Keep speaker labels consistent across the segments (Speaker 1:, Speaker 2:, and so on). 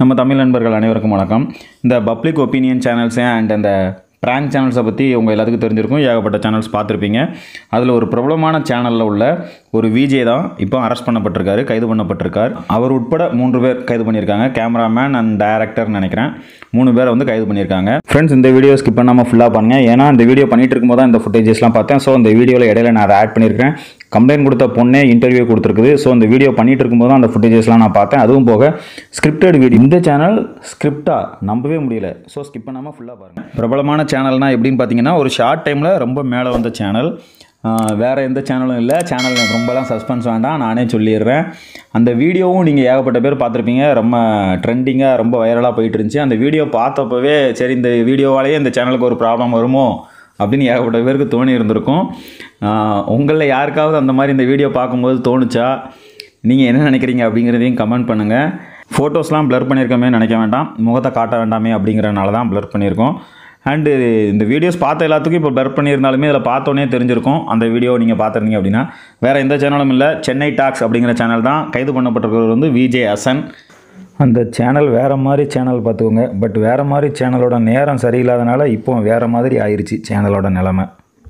Speaker 1: நம்ம தமிழ் நண்பர்கள் அனைவருக்கும் வணக்கம் இந்த பப்ளிக் ஒப்பீனியன் சேனல்ஸு அண்ட் அந்த ப்ராங்க் சேனல்ஸை பற்றி உங்கள் எல்லாத்துக்கும் தெரிஞ்சிருக்கும் ஏகப்பட்ட சேனல்ஸ் பார்த்துருப்பீங்க அதில் ஒரு பிரபலமான சேனலில் உள்ள ஒரு விஜே தான் இப்போ அரெஸ்ட் பண்ணப்பட்டிருக்காரு கைது பண்ணப்பட்டிருக்கார் அவர் உட்பட மூன்று பேர் கைது பண்ணியிருக்காங்க கேமராமேன் அண்ட் டைரக்டர் நினைக்கிறேன் மூணு பேரை வந்து கைது பண்ணியிருக்காங்க ஃப்ரெண்ட்ஸ் இந்த வீடியோ ஸ்கிப் பண்ணாமல் ஃபுல்லாக பாருங்க ஏன்னா இந்த வீடியோ பண்ணிட்டு இருக்கும்போது தான் இந்த ஃபுட்டேஜஸ்லாம் பார்த்தேன் ஸோ இந்த வீடியோவில் இடையில நான் அதை ஆட் பண்ணியிருக்கேன் கம்ப்ளைண்ட் கொடுத்த பொண்ணே இன்டர்வியூ கொடுத்துருக்குது ஸோ இந்த வீடியோ பண்ணிட்டு இருக்கும்போது தான் அந்த ஃபுட்டேஜஸ்லாம் நான் பார்த்தேன் அதுவும் போக ஸ்கிரிப்டட் வீடியோ இந்த சேனல் ஸ்கிரிப்டா நம்பவே முடியல ஸோ ஸ்கிப் பண்ணாமல் ஃபுல்லாக பாருங்கள் பிரபலமான சேனல்னா எப்படின்னு பார்த்தீங்கன்னா ஒரு ஷார்ட் டைமில் ரொம்ப மேலே வந்த சேனல் வேறு எந்த சேனலும் இல்லை சேனல் எனக்கு ரொம்பலாம் சஸ்பென்ஸ் வேண்டாம் நானே சொல்லிடுறேன் அந்த வீடியோவும் நீங்கள் ஏகப்பட்ட பேர் பார்த்துருப்பீங்க ரொம்ப ட்ரெண்டிங்காக ரொம்ப வைரலாக போயிட்டு இருந்துச்சு அந்த வீடியோ பார்த்தப்பவே சரி இந்த வீடியோவாலேயே இந்த சேனலுக்கு ஒரு ப்ராப்ளம் வருமோ அப்படின்னு ஏகப்பட்ட பேருக்கு தோணி இருந்திருக்கும் உங்களில் யாருக்காவது அந்த மாதிரி இந்த வீடியோ பார்க்கும்போது தோணுச்சா நீங்கள் என்ன நினைக்கிறீங்க அப்படிங்கிறதையும் கமெண்ட் பண்ணுங்கள் ஃபோட்டோஸ்லாம் ப்ளர் பண்ணியிருக்கோமே நினைக்க வேண்டாம் முகத்தை காட்ட வேண்டாமே அப்படிங்கிறனால தான் ப்ளர் பண்ணியிருக்கோம் அண்டு இந்த வீடியோஸ் பார்த்த எல்லாத்துக்கும் இப்போ ப்ளர் பண்ணியிருந்தாலுமே இதில் பார்த்தோன்னே தெரிஞ்சிருக்கும் அந்த வீடியோ நீங்கள் பார்த்துருந்தீங்க அப்படின்னா வேறு எந்த சேனலும் இல்லை சென்னை டாக்ஸ் அப்படிங்கிற சேனல் தான் கைது பண்ணப்பட்டிருக்கிறவர் வந்து விஜே ஹசன் அந்த சேனல் வேறு மாதிரி சேனல் பார்த்துக்கோங்க பட் வேறு மாதிரி சேனலோட நேரம் சரியில்லாதனால இப்போ வேறு மாதிரி ஆயிடுச்சு சேனலோட நிலமை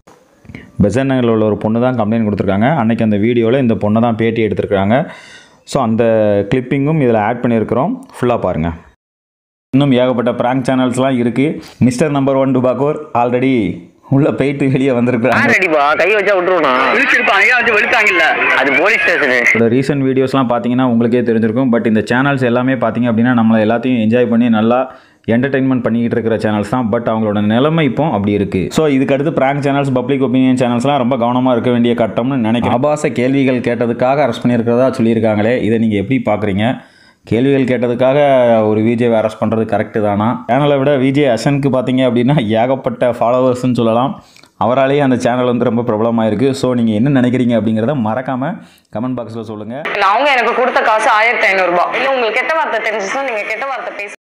Speaker 1: பெசன் நகரில் உள்ள ஒரு பொண்ணு தான் கம்ப்ளைண்ட் கொடுத்துருக்காங்க அன்றைக்கி அந்த வீடியோவில் இந்த பொண்ணை தான் பேட்டி எடுத்திருக்காங்க ஸோ அந்த கிளிப்பிங்கும் இதில் ஆட் பண்ணியிருக்கிறோம் ஃபுல்லாக பாருங்கள் இன்னும் ஏகப்பட்ட ப்ராங்க் சேனல்ஸ்லாம் இருக்குது மிஸ்டர் நம்பர் ஒன் டுபாக்கோர் ஆல்ரெடி உள்ளே போயிட்டு வெளியே வந்திருக்கிறாங்க
Speaker 2: யார் அடிப்பா கை வச்சா விட்டுருவா
Speaker 3: விழிச்சிருப்பான் ஐயா வந்து வெளுத்தாங்கல்ல
Speaker 2: அது போலீஸ் ஸ்டேஷனு
Speaker 1: இதோட ரீசன்ட் வீடியோஸ்லாம் பார்த்தீங்கன்னா உங்களுக்கே தெரிஞ்சிருக்கும் பட் இந்த சேனல்ஸ் எல்லாமே பார்த்தீங்க அப்படின்னா நம்மளை எல்லாத்தையும் என்ஜாய் பண்ணி நல்லா என்டர்டைன்மெண்ட் பண்ணிக்கிட்டு இருக்கிற சேனல்ஸ் தான் பட் அவங்களோட நிலைமை இப்போ அப்படி இருக்குது ஸோ இதுக்கு அடுத்து ப்ராங்க் சேனல்ஸ் பப்ளிக் ஒப்பீனியன் சேனல்ஸ்லாம் ரொம்ப கவனமாக இருக்க வேண்டிய கட்டம்னு நினைக்கிறேன் ஆபாச கேள்விகள் கேட்டதுக்காக அரெஸ்ட் பண்ணியிருக்கிறதா சொல்லியிருக்காங்களே இதை நீங்கள் எப்படி பார்க்குறீங்க கேள்விகள் கேட்டதுக்காக ஒரு விஜேவை அரெஸ்ட் பண்ணுறது கரெக்டு தானா சேனலை விட விஜய் அசனுக்கு பார்த்தீங்க அப்படின்னா ஏகப்பட்ட ஃபாலோவர்ஸ்னு சொல்லலாம் அவராலேயே அந்த சேனல் வந்து ரொம்ப பிரபலமாக இருக்குது ஸோ நீங்கள் என்ன நினைக்கிறீங்க அப்படிங்கிறத மறக்காமல் கமெண்ட் பாக்ஸில் சொல்லுங்கள்
Speaker 4: இல்ல அவங்க எனக்கு கொடுத்த காசு ஆயிரத்தி ஐநூறு ரூபாய் இல்ல உங்களுக்கு கெட்ட வார்த்தை தெரிஞ்சுச்சுன்னா நீங்க கெட்ட வார்த்தை பேச